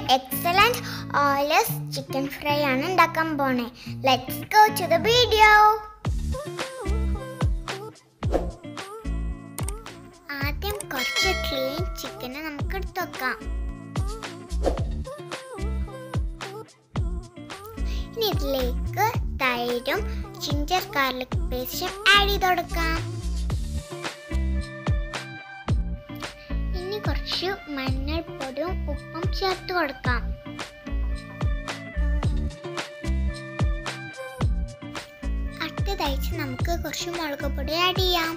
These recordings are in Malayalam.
എക്സലൻറ്റ് ഓയിലസ് ചിക്കൻ ഫ്രൈ ആണ് ഉണ്ടാക്കാൻ പോണേ let's go to the video ആദ്യം കുറച്ച് ക്ലീൻ ചിക്കന് നമുക്ക് എടുത്ത് വെക്കാം ഇനി ഇതിലേക്ക് തൈരും ജിഞ്ചർ ഗാർലിക് പേസ്റ്റും ആഡ് ചെയ്ത് കൊടുക്കാം ഇനി കുറച്ച് മഞ്ഞൾപ്പൊടിയും ഉപ്പും ചേർത്ത് കൊടുക്കാം അടുത്തതായിട്ട് നമുക്ക് കുറച്ച് മുളക് പൊടി ആഡ് ചെയ്യാം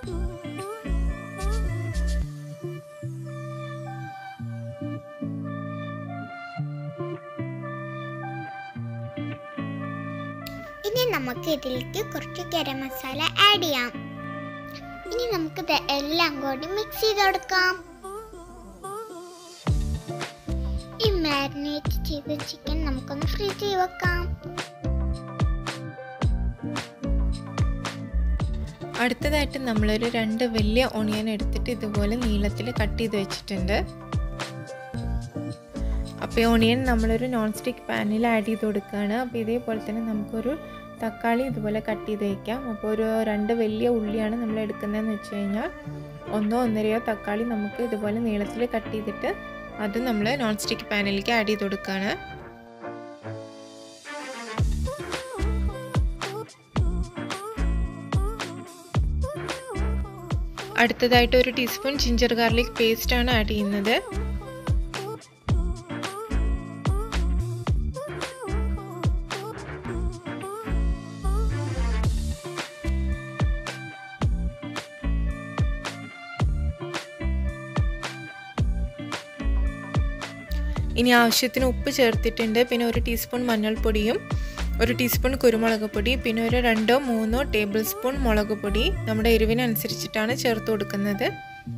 ഇനി നമുക്ക് ഇതിലേക്ക് കുറച്ച് ഗരം മസാല ആഡ് ചെയ്യാം ഇനി നമുക്ക് ഇത് എല്ലാം കൂടി മിക്സ് ചെയ്ത് കൊടുക്കാം ഈ മാരിനേറ്റ് ചെയ്ത ചിക്കൻ നമുക്കൊന്ന് ഫ്രീസ് ചെയ്ത് വെക്കാം അടുത്തതായിട്ട് നമ്മളൊരു രണ്ട് വലിയ ഓണിയൻ എടുത്തിട്ട് ഇതുപോലെ നീളത്തിൽ കട്ട് ചെയ്ത് വെച്ചിട്ടുണ്ട് അപ്പോൾ ഈ ഓണിയൻ നമ്മളൊരു നോൺ സ്റ്റിക്ക് പാനിൽ ആഡ് ചെയ്ത് കൊടുക്കുകയാണ് അപ്പോൾ ഇതേപോലെ തന്നെ നമുക്കൊരു തക്കാളി ഇതുപോലെ കട്ട് ചെയ്ത് വയ്ക്കാം അപ്പോൾ ഒരു രണ്ട് വലിയ ഉള്ളിയാണ് നമ്മൾ എടുക്കുന്നതെന്ന് വെച്ച് കഴിഞ്ഞാൽ ഒന്നോ ഒന്നരയോ തക്കാളി നമുക്ക് ഇതുപോലെ നീളത്തിൽ കട്ട് ചെയ്തിട്ട് അത് നമ്മൾ നോൺ സ്റ്റിക്ക് പാനിലേക്ക് ആഡ് ചെയ്ത് കൊടുക്കുകയാണ് അടുത്തതായിട്ട് ഒരു ടീസ്പൂൺ ജിഞ്ചർ ഗാർലിക് പേസ്റ്റ് ആണ് ആഡ് ചെയ്യുന്നത് ഇനി ആവശ്യത്തിന് ഉപ്പ് ചേർത്തിട്ടുണ്ട് പിന്നെ ഒരു ടീസ്പൂൺ മഞ്ഞൾപ്പൊടിയും ഒരു ടീസ്പൂൺ കുരുമുളക് പൊടി പിന്നെ ഒരു രണ്ടോ മൂന്നോ ടേബിൾ സ്പൂൺ മുളക് പൊടി നമ്മുടെ എരിവിനനുസരിച്ചിട്ടാണ് ചേർത്ത് കൊടുക്കുന്നത്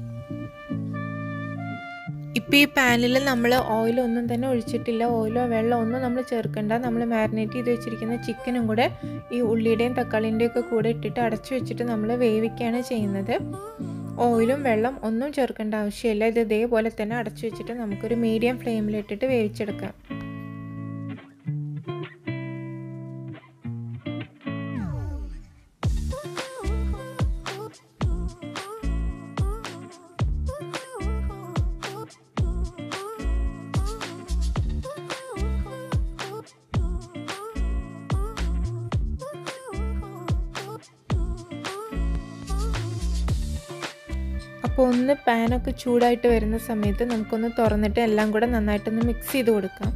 ഇപ്പോൾ ഈ പാനിൽ നമ്മൾ ഓയിലൊന്നും തന്നെ ഒഴിച്ചിട്ടില്ല ഓയിലോ വെള്ളമോ ഒന്നും നമ്മൾ ചേർക്കണ്ട നമ്മൾ മാരിനേറ്റ് ചെയ്ത് വെച്ചിരിക്കുന്ന ചിക്കനും കൂടെ ഈ ഉള്ളിയുടെയും തക്കാളിൻ്റെയും ഒക്കെ കൂടെ ഇട്ടിട്ട് അടച്ചു വെച്ചിട്ട് നമ്മൾ വേവിക്കുകയാണ് ചെയ്യുന്നത് ഓയിലും വെള്ളം ഒന്നും ചേർക്കേണ്ട ആവശ്യമില്ല ഇത് ഇതേപോലെ തന്നെ അടച്ചു വെച്ചിട്ട് നമുക്കൊരു മീഡിയം ഫ്ലെയിമിലിട്ടിട്ട് വേവിച്ചെടുക്കാം അപ്പോൾ ഒന്ന് പാനൊക്കെ ചൂടായിട്ട് വരുന്ന സമയത്ത് നമുക്കൊന്ന് തുറന്നിട്ട് എല്ലാം കൂടെ നന്നായിട്ടൊന്ന് മിക്സ് ചെയ്ത് കൊടുക്കാം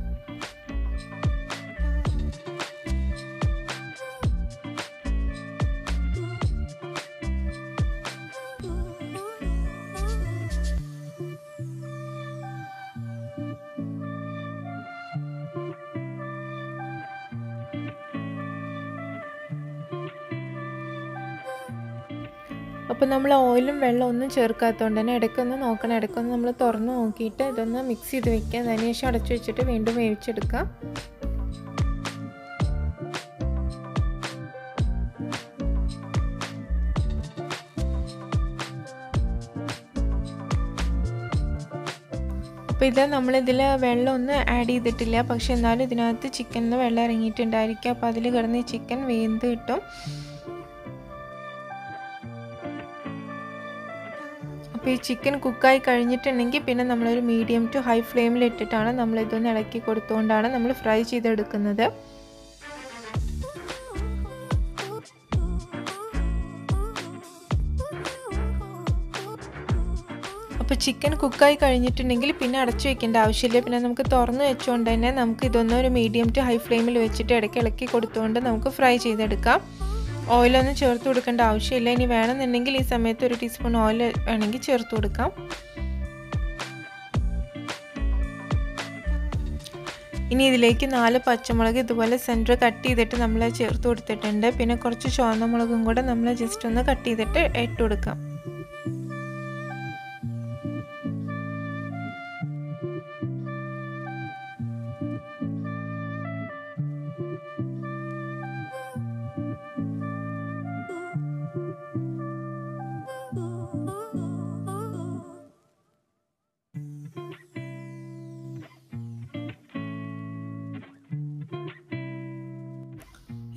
അപ്പോൾ നമ്മൾ ഓയിലും വെള്ളം ഒന്നും ചേർക്കാത്തതുകൊണ്ട് തന്നെ ഇടയ്ക്കൊന്ന് നോക്കണം ഇടയ്ക്കൊന്ന് നമ്മൾ തുറന്ന് നോക്കിയിട്ട് ഇതൊന്ന് മിക്സ് ചെയ്ത് വെക്കുക അതിനുശേഷം അടച്ചു വെച്ചിട്ട് വീണ്ടും വേവിച്ചെടുക്കാം അപ്പോൾ ഇത് നമ്മളിതിൽ വെള്ളം ഒന്നും ആഡ് ചെയ്തിട്ടില്ല പക്ഷെ എന്നാലും ഇതിനകത്ത് ചിക്കനിൽ വെള്ളം ഇറങ്ങിയിട്ടുണ്ടായിരിക്കും അപ്പോൾ അതിൽ കിടന്ന് ചിക്കൻ വേന്ത് കിട്ടും അപ്പോൾ ഈ ചിക്കൻ കുക്കായി കഴിഞ്ഞിട്ടുണ്ടെങ്കിൽ പിന്നെ നമ്മളൊരു മീഡിയം ടു ഹൈ ഫ്ലെയിമിൽ ഇട്ടിട്ടാണ് നമ്മൾ ഇതൊന്ന് ഇളക്കി കൊടുത്തുകൊണ്ടാണ് നമ്മൾ ഫ്രൈ ചെയ്തെടുക്കുന്നത് അപ്പോൾ ചിക്കൻ കുക്കായി കഴിഞ്ഞിട്ടുണ്ടെങ്കിൽ പിന്നെ അടച്ചു വെക്കേണ്ട ആവശ്യമില്ല പിന്നെ നമുക്ക് തുറന്ന് വെച്ചുകൊണ്ട് തന്നെ നമുക്ക് ഇതൊന്ന് ഒരു മീഡിയം ടു ഹൈ ഫ്ലെയിമിൽ വെച്ചിട്ട് ഇടയ്ക്ക് ഇളക്കി കൊടുത്തുകൊണ്ട് നമുക്ക് ഫ്രൈ ചെയ്തെടുക്കാം ഓയിലൊന്നും ചേർത്ത് കൊടുക്കേണ്ട ആവശ്യമില്ല ഇനി വേണമെന്നുണ്ടെങ്കിൽ ഈ സമയത്ത് ഒരു ടീസ്പൂൺ ഓയിൽ വേണമെങ്കിൽ ചേർത്ത് കൊടുക്കാം ഇനി ഇതിലേക്ക് നാല് പച്ചമുളക് ഇതുപോലെ സെൻറ്റർ കട്ട് ചെയ്തിട്ട് നമ്മൾ ചേർത്ത് കൊടുത്തിട്ടുണ്ട് പിന്നെ കുറച്ച് ചുവന്ന മുളകും കൂടെ നമ്മൾ ജസ്റ്റ് ഒന്ന് കട്ട് ചെയ്തിട്ട് ഇട്ട് കൊടുക്കാം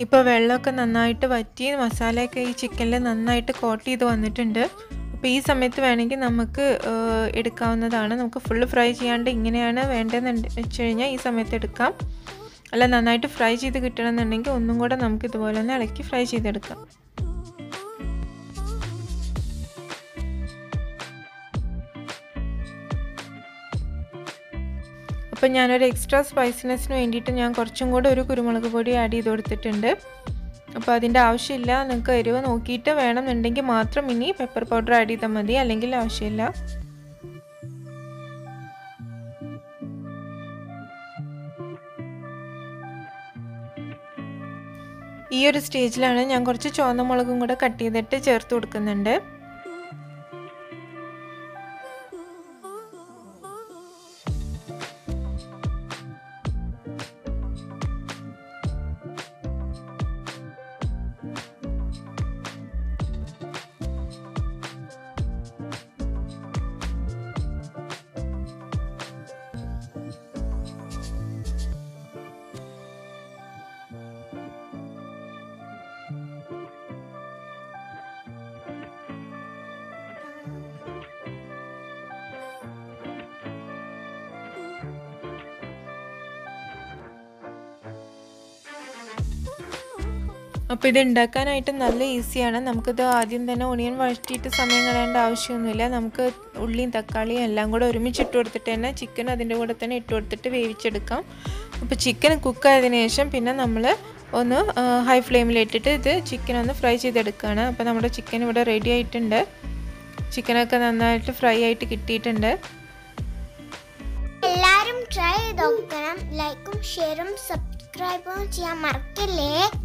ഇപ്പോൾ വെള്ളമൊക്കെ നന്നായിട്ട് വറ്റി മസാലയൊക്കെ ഈ ചിക്കനിൽ നന്നായിട്ട് കോട്ട് ചെയ്ത് വന്നിട്ടുണ്ട് അപ്പോൾ ഈ സമയത്ത് വേണമെങ്കിൽ നമുക്ക് ഏഹ്, എടുക്കാവുന്നതാണ് നമുക്ക് ഫുള്ള് ഫ്രൈ ചെയ്യാണ്ട് ഇങ്ങനെയാണ് വേണ്ടതെന്ന് വെച്ച് കഴിഞ്ഞാൽ ഈ സമയത്ത് എടുക്കാം അല്ല നന്നായിട്ട് ഫ്രൈ ചെയ്ത് കിട്ടണമെന്നുണ്ടെങ്കിൽ ഒന്നും കൂടെ നമുക്ക് ഇതുപോലെ ഒന്ന് ഇളക്കി ഫ്രൈ ചെയ്തെടുക്കാം അപ്പം ഞാനൊരു എക്സ്ട്രാ സ്പൈസിനെസ്സിന് വേണ്ടിയിട്ട് ഞാൻ കുറച്ചും കൂടെ ഒരു കുരുമുളക് പൊടി ആഡ് ചെയ്ത് കൊടുത്തിട്ടുണ്ട് അപ്പോൾ അതിൻ്റെ ആവശ്യമില്ല നിങ്ങൾക്ക് എരിവ് നോക്കിയിട്ട് വേണമെന്നുണ്ടെങ്കിൽ മാത്രം ഇനി പെപ്പർ പൗഡർ ആഡ് ചെയ്താൽ മതി അല്ലെങ്കിൽ ആവശ്യമില്ല ഈ ഒരു സ്റ്റേജിലാണ് ഞാൻ കുറച്ച് ചുവന്ന മുളകും കൂടെ കട്ട് ചെയ്തിട്ട് ചേർത്ത് കൊടുക്കുന്നുണ്ട് അപ്പോൾ ഇത് ഉണ്ടാക്കാനായിട്ട് നല്ല ഈസിയാണ് നമുക്കിത് ആദ്യം തന്നെ ഒണിയൻ വഴറ്റിയിട്ട് സമയം കളയേണ്ട ആവശ്യമൊന്നുമില്ല നമുക്ക് ഉള്ളിയും തക്കാളിയും എല്ലാം കൂടെ ഒരുമിച്ച് ഇട്ട് കൊടുത്തിട്ട് തന്നെ ചിക്കൻ അതിൻ്റെ കൂടെ തന്നെ ഇട്ട് കൊടുത്തിട്ട് വേവിച്ചെടുക്കാം അപ്പോൾ ചിക്കൻ കുക്കായതിനു ശേഷം പിന്നെ നമ്മൾ ഒന്ന് ഹൈ ഫ്ലെയിമിലിട്ടിട്ട് ഇത് ചിക്കൻ ഒന്ന് ഫ്രൈ ചെയ്തെടുക്കുകയാണ് അപ്പോൾ നമ്മുടെ ചിക്കൻ ഇവിടെ റെഡി ആയിട്ടുണ്ട് ചിക്കനൊക്കെ നന്നായിട്ട് ഫ്രൈ ആയിട്ട് കിട്ടിയിട്ടുണ്ട് എല്ലാരും ട്രൈ ചെയ്ത് നോക്കണം ലൈക്കും ഷെയറും സബ്സ്ക്രൈബും ചെയ്യാൻ മറക്കല്ലേ